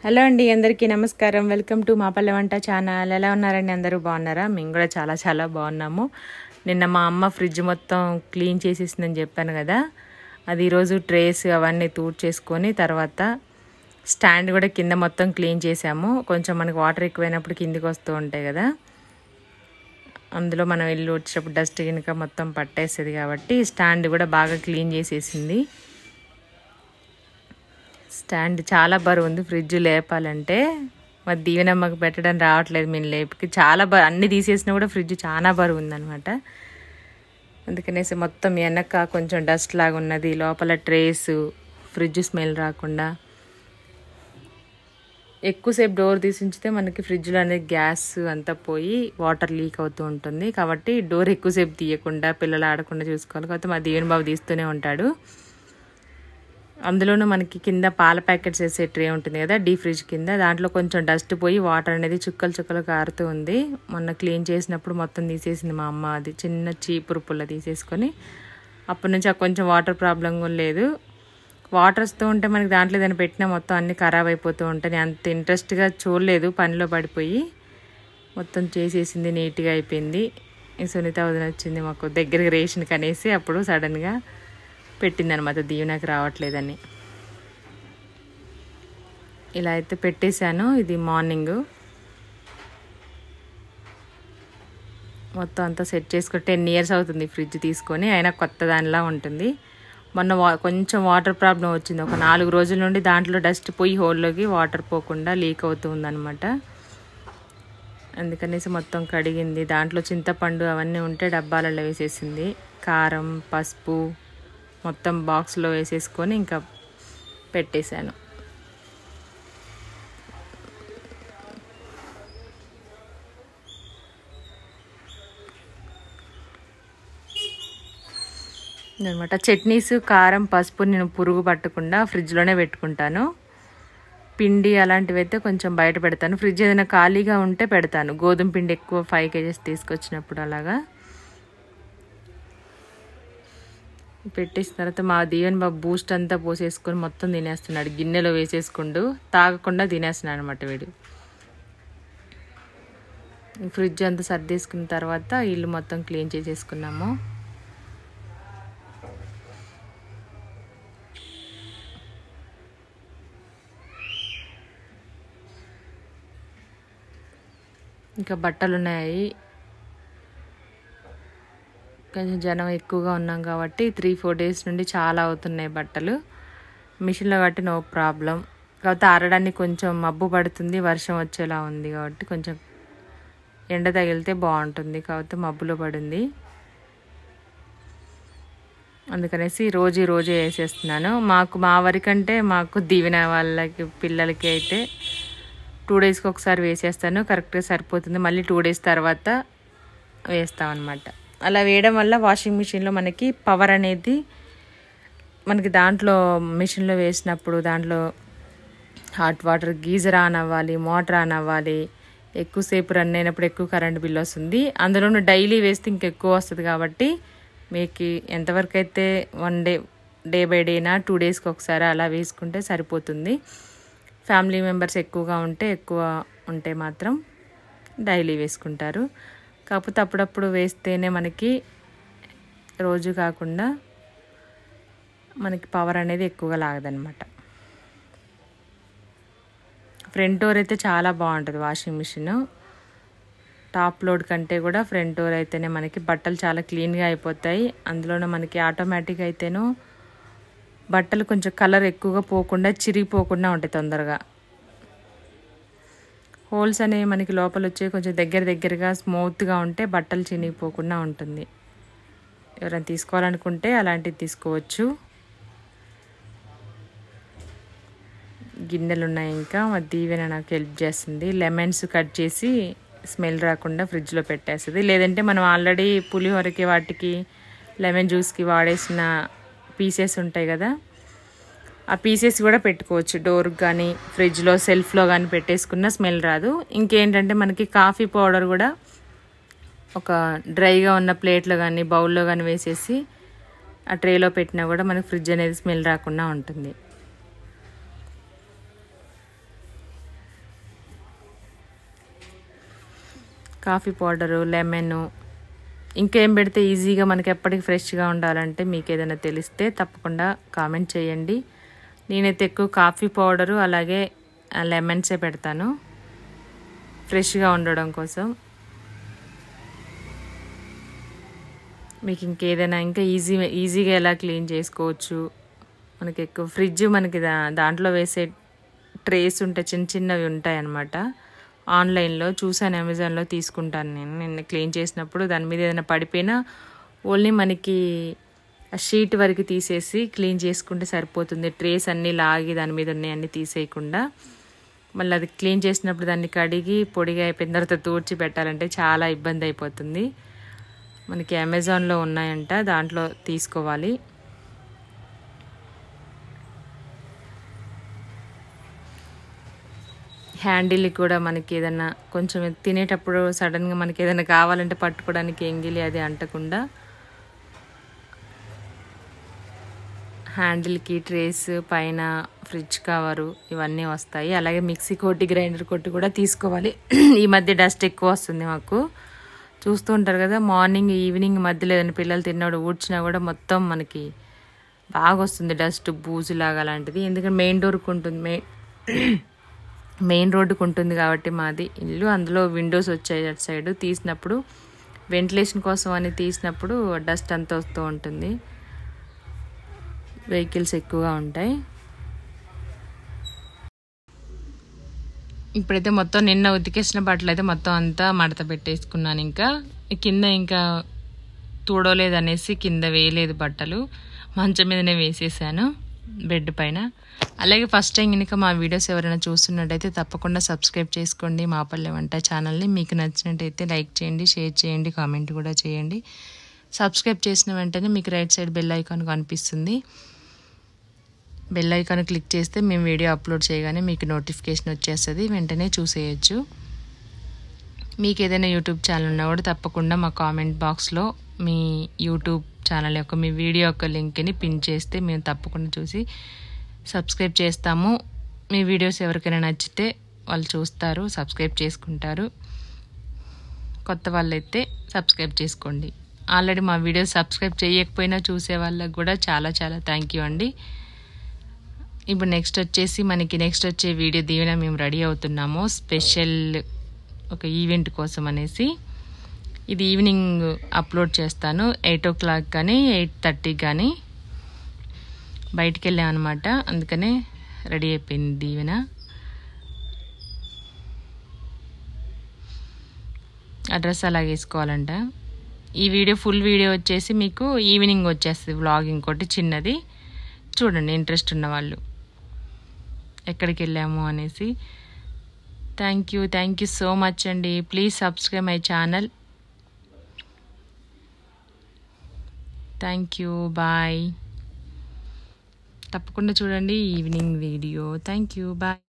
hello అండి అందరికీ నమస్కారం వెల్కమ్ టు మా పల్లె వంట ఛానల్ ఎలా ఉన్నారండి అందరూ బాగున్నారా మేము కూడా చాలా చాలా బాగున్నాము నిన్న మా అమ్మ ఫ్రిడ్జ్ మొత్తం క్లీన్ చేసేసిందని చెప్పాను కదా అది ఈరోజు ట్రేస్ అవన్నీ తూడ్ చేసుకొని తర్వాత స్టాండ్ కూడా కింద మొత్తం క్లీన్ చేసాము కొంచెం మనకి వాటర్ ఎక్కువైనప్పుడు కిందికి వస్తూ ఉంటాయి కదా అందులో మనం ఇల్లు వచ్చేటప్పుడు డస్ట్ కనుక మొత్తం పట్టేస్తుంది కాబట్టి స్టాండ్ కూడా బాగా క్లీన్ చేసేసింది స్టాండ్ చాలా బరువు ఉంది ఫ్రిడ్జ్ లేపాలంటే మరి దీవెనమ్మకి పెట్టడం రావట్లేదు మేము లేపుకి చాలా బరువు అన్ని తీసేసినా కూడా ఫ్రిడ్జ్ చాలా బరువు ఉందన్నమాట అందుకనేసి మొత్తం వెనక కొంచెం డస్ట్ లాగా ఉన్నది లోపల ట్రేస్ ఫ్రిడ్జ్ స్మెల్ రాకుండా ఎక్కువసేపు డోర్ తీసి ఉంచితే మనకి ఫ్రిడ్జ్లో అనేది గ్యాస్ అంతా పోయి వాటర్ లీక్ అవుతూ ఉంటుంది కాబట్టి డోర్ ఎక్కువసేపు తీయకుండా పిల్లలు ఆడకుండా చూసుకోవాలి కాబట్టి మా దీవెన బాబు తీస్తూనే ఉంటాడు అందులోనూ మనకి కింద పాల ప్యాకెట్స్ వేసే ట్రే ఉంటుంది కదా డీ ఫ్రిడ్జ్ కింద దాంట్లో కొంచెం డస్ట్ పోయి వాటర్ అనేది చుక్కలు చుక్కలు కారుతూ ఉంది మొన్న క్లీన్ చేసినప్పుడు మొత్తం తీసేసింది మా అమ్మ అది చిన్న చీపురు పుల్ల తీసేసుకొని అప్పటి నుంచి ఆ కొంచెం వాటర్ ప్రాబ్లం కూడా లేదు వాటర్ వస్తూ ఉంటే మనకి దాంట్లో ఏదైనా పెట్టినా మొత్తం అన్నీ ఖరాబ్ అయిపోతూ ఉంటుంది అంత ఇంట్రెస్ట్గా చూడలేదు పనిలో పడిపోయి మొత్తం చేసేసింది నీట్గా అయిపోయింది ఈ సునీత వదిన వచ్చింది మాకు దగ్గరికి రేషన్ కనేసి అప్పుడు సడన్గా పెట్టింది అనమాట దీవెనకు రావట్లేదని ఇలా అయితే పెట్టేశాను ఇది మార్నింగ్ మొత్తం అంతా సెట్ చేసుకుని టెన్ ఇయర్స్ అవుతుంది ఫ్రిడ్జ్ తీసుకొని అయినా కొత్త దానిలా ఉంటుంది మొన్న వా కొంచెం వాటర్ ప్రాబ్లం వచ్చింది ఒక నాలుగు రోజుల నుండి దాంట్లో డస్ట్ పోయి హోల్లోకి వాటర్ పోకుండా లీక్ అవుతుంది అనమాట అందుకనేసి మొత్తం కడిగింది దాంట్లో చింతపండు అవన్నీ ఉంటే డబ్బాలలో వేసేసింది కారం పసుపు మొత్తం బాక్స్లో వేసేసుకొని ఇంకా పెట్టేశాను అనమాట చట్నీస్ కారం పసుపు నేను పురుగు పట్టకుండా ఫ్రిడ్జ్లోనే పెట్టుకుంటాను పిండి అలాంటివి అయితే కొంచెం బయట పెడతాను ఫ్రిడ్జ్ ఏదైనా ఖాళీగా ఉంటే పెడతాను గోధుమ పిండి ఎక్కువ ఫైవ్ కేజెస్ తీసుకొచ్చినప్పుడు అలాగా పెట్టేసిన తర్వాత మా దీవెన్ బాబు బూస్ట్ అంతా పోసేసుకొని మొత్తం తినేస్తున్నాడు గిన్నెలో వేసేసుకుంటూ తాగకుండా తినేస్తున్నాడు అనమాట వీడు ఫ్రిడ్జ్ అంతా సర్దేసుకున్న తర్వాత ఇల్లు మొత్తం క్లీన్ చేసేసుకున్నాము ఇంకా బట్టలు ఉన్నాయి కొంచెం జనం ఎక్కువగా ఉన్నాం కాబట్టి త్రీ ఫోర్ డేస్ నుండి చాలా అవుతున్నాయి బట్టలు మిషన్లో కాబట్టి నో ప్రాబ్లం కాకపోతే ఆరడానికి కొంచెం మబ్బు పడుతుంది వర్షం వచ్చేలా ఉంది కాబట్టి కొంచెం ఎండ తగిలితే బాగుంటుంది కాకపోతే మబ్బులో పడింది అందుకనేసి రోజు రోజే వేసేస్తున్నాను మాకు మా వరకంటే మాకు దీవెన వాళ్ళకి పిల్లలకి అయితే టూ డేస్కి ఒకసారి వేసేస్తాను కరెక్ట్గా సరిపోతుంది మళ్ళీ టూ డేస్ తర్వాత వేస్తాం అనమాట అలా వేయడం వల్ల వాషింగ్ మిషన్లో మనకి పవర్ అనేది మనకి దాంట్లో మిషన్లో వేసినప్పుడు దాంట్లో హాట్ వాటర్ గీజర్ ఆన్ అవ్వాలి మోటార్ ఆన్ అవ్వాలి ఎక్కువసేపు రన్ అయినప్పుడు ఎక్కువ కరెంట్ బిల్ వస్తుంది అందులోనూ డైలీ వేస్తే ఇంకెక్కువ వస్తుంది కాబట్టి మీకు ఎంతవరకు అయితే వన్ డే డే బై డేనా టూ డేస్కి ఒకసారి అలా వేసుకుంటే సరిపోతుంది ఫ్యామిలీ మెంబర్స్ ఎక్కువగా ఉంటే ఎక్కువ ఉంటే మాత్రం డైలీ వేసుకుంటారు కాకపోతే అప్పుడప్పుడు వేస్తేనే మనకి రోజు కాకుండా మనకి పవర్ అనేది ఎక్కువగా లాగదనమాట ఫ్రంట్ డోర్ అయితే చాలా బాగుంటుంది వాషింగ్ మిషన్ టాప్ లోడ్ కంటే కూడా ఫ్రంట్ డోర్ అయితేనే మనకి బట్టలు చాలా క్లీన్గా అయిపోతాయి అందులోనే మనకి ఆటోమేటిక్ అయితేనూ బట్టలు కొంచెం కలర్ ఎక్కువగా పోకుండా చిరిగిపోకుండా ఉంటాయి తొందరగా హోల్స్ అనేవి మనకి లోపల వచ్చే కొంచెం దగ్గర దగ్గరగా స్మూత్గా ఉంటే బట్టలు చినిగిపోకుండా ఉంటుంది ఎవరైనా తీసుకోవాలనుకుంటే అలాంటివి తీసుకోవచ్చు గిన్నెలు ఉన్నాయి ఇంకా మా దీవెన నాకు హెల్ప్ చేస్తుంది లెమన్స్ కట్ చేసి స్మెల్ రాకుండా ఫ్రిడ్జ్లో పెట్టేస్తుంది లేదంటే మనం ఆల్రెడీ పులిహోరకి వాటికి లెమన్ జ్యూస్కి వాడేసిన పీసెస్ ఉంటాయి కదా ఆ పీసెస్ కూడా పెట్టుకోవచ్చు డోర్కి కానీ ఫ్రిడ్జ్లో సెల్ఫ్లో కానీ పెట్టేసుకున్న స్మెల్ రాదు ఇంకేంటంటే మనకి కాఫీ పౌడర్ కూడా ఒక డ్రైగా ఉన్న ప్లేట్లో కానీ బౌల్లో కానీ వేసేసి ఆ ట్రేలో పెట్టినా కూడా మనకి ఫ్రిడ్జ్ అనేది స్మెల్ రాకుండా ఉంటుంది కాఫీ పౌడరు లెమన్ ఇంకేం పెడితే ఈజీగా మనకి ఎప్పటికి ఫ్రెష్గా ఉండాలంటే మీకు ఏదైనా తెలిస్తే తప్పకుండా కామెంట్ చేయండి నేనైతే ఎక్కువ కాఫీ పౌడరు అలాగే లెమన్సే పెడతాను ఫ్రెష్గా ఉండడం కోసం మీకు ఇంకేదైనా ఇంకా ఈజీ ఈజీగా ఎలా క్లీన్ చేసుకోవచ్చు మనకి ఎక్కువ ఫ్రిడ్జ్ మనకి దా దాంట్లో వేసే ట్రేస్ ఉంటాయి చిన్న చిన్నవి ఉంటాయి అన్నమాట ఆన్లైన్లో చూసాను అమెజాన్లో తీసుకుంటాను నేను నేను క్లీన్ చేసినప్పుడు దాని మీద ఏదైనా పడిపోయినా ఓన్లీ మనకి ఆ షీట్ వరకు తీసేసి క్లీన్ చేసుకుంటే సరిపోతుంది ట్రేస్ అన్నీ లాగి దాని మీద ఉన్నాయి అన్నీ తీసేయకుండా మళ్ళీ అది క్లీన్ చేసినప్పుడు దాన్ని కడిగి పొడిగా అయిపోయిన తర్వాత తూడ్చి పెట్టాలంటే చాలా ఇబ్బంది అయిపోతుంది మనకి అమెజాన్లో ఉన్నాయంట దాంట్లో తీసుకోవాలి హ్యాండిల్ కూడా మనకి ఏదైనా కొంచెం తినేటప్పుడు సడన్గా మనకి ఏదైనా కావాలంటే పట్టుకోవడానికి ఎంగిలి అది అంటకుండా హ్యాండిల్కి ట్రేస్ పైన ఫ్రిడ్జ్ కవరు ఇవన్నీ వస్తాయి అలాగే మిక్సీ కొట్టి గ్రైండర్ కొట్టి కూడా తీసుకోవాలి ఈ మధ్య డస్ట్ ఎక్కువ వస్తుంది మాకు చూస్తూ ఉంటారు కదా మార్నింగ్ ఈవినింగ్ మధ్యలో ఏదైనా పిల్లలు తిన్నాడు ఊడ్చినా కూడా మొత్తం మనకి బాగా వస్తుంది డస్ట్ బూజులాగా అలాంటిది ఎందుకంటే మెయిన్ డోర్కి ఉంటుంది మెయిన్ మెయిన్ రోడ్డుకు ఉంటుంది కాబట్టి మాది ఇల్లు అందులో విండోస్ వచ్చాయి అటు సైడ్ తీసినప్పుడు వెంటిలేషన్ కోసం అని తీసినప్పుడు డస్ట్ అంతా వస్తూ ఉంటుంది వెహికల్స్ ఎక్కువగా ఉంటాయి ఇప్పుడైతే మొత్తం నిన్న ఉతికేసిన బట్టలు అయితే మొత్తం అంతా మడత పెట్టేసుకున్నాను ఇంకా కింద ఇంకా తూడలేదు అనేసి కింద వేయలేదు బట్టలు మంచం మీదనే వేసేసాను బెడ్ పైన అలాగే ఫస్ట్ టైం కనుక మా వీడియోస్ ఎవరైనా చూస్తున్నట్టయితే తప్పకుండా సబ్స్క్రైబ్ చేసుకోండి మా పల్లె వంట ఛానల్ని మీకు నచ్చినట్టయితే లైక్ చేయండి షేర్ చేయండి కామెంట్ కూడా చేయండి సబ్స్క్రైబ్ చేసిన వెంటనే మీకు రైట్ సైడ్ బెల్ ఐకాన్ కనిపిస్తుంది బెల్ ఐకాన్ క్లిక్ చేస్తే మేము వీడియో అప్లోడ్ చేయగానే మీకు నోటిఫికేషన్ వచ్చేస్తుంది వెంటనే చూసేయచ్చు మీకు ఏదైనా యూట్యూబ్ ఛానల్ ఉన్నా కూడా తప్పకుండా మా కామెంట్ బాక్స్లో మీ యూట్యూబ్ ఛానల్ యొక్క మీ వీడియో యొక్క లింక్ని పిన్ చేస్తే మేము తప్పకుండా చూసి సబ్స్క్రైబ్ చేస్తాము మీ వీడియోస్ ఎవరికైనా నచ్చితే వాళ్ళు చూస్తారు సబ్స్క్రైబ్ చేసుకుంటారు కొత్త వాళ్ళైతే సబ్స్క్రైబ్ చేసుకోండి ఆల్రెడీ మా వీడియోస్ సబ్స్క్రైబ్ చేయకపోయినా చూసే వాళ్ళకి కూడా చాలా చాలా థ్యాంక్ యూ అండి ఇప్పుడు నెక్స్ట్ వచ్చేసి మనకి నెక్స్ట్ వచ్చే వీడియో దీవెన మేము రెడీ అవుతున్నాము స్పెషల్ ఒక ఈవెంట్ కోసం అనేసి ఇది ఈవినింగ్ అప్లోడ్ చేస్తాను ఎయిట్ ఓ క్లాక్ కానీ ఎయిట్ థర్టీకి కానీ బయటికి వెళ్ళాం అనమాట అందుకనే రెడీ అయిపోయింది దీవెన అడ్రస్ అలా వేసుకోవాలంట ఈ వీడియో ఫుల్ వీడియో వచ్చేసి మీకు ఈవినింగ్ వచ్చేస్తుంది వ్లాగ్ ఇంకోటి చిన్నది చూడండి ఇంట్రెస్ట్ ఉన్న వాళ్ళు ఎక్కడికి వెళ్ళాము అనేసి thank you thank you so much అండి please subscribe my channel thank you bye తప్పకుండా చూడండి evening video thank you bye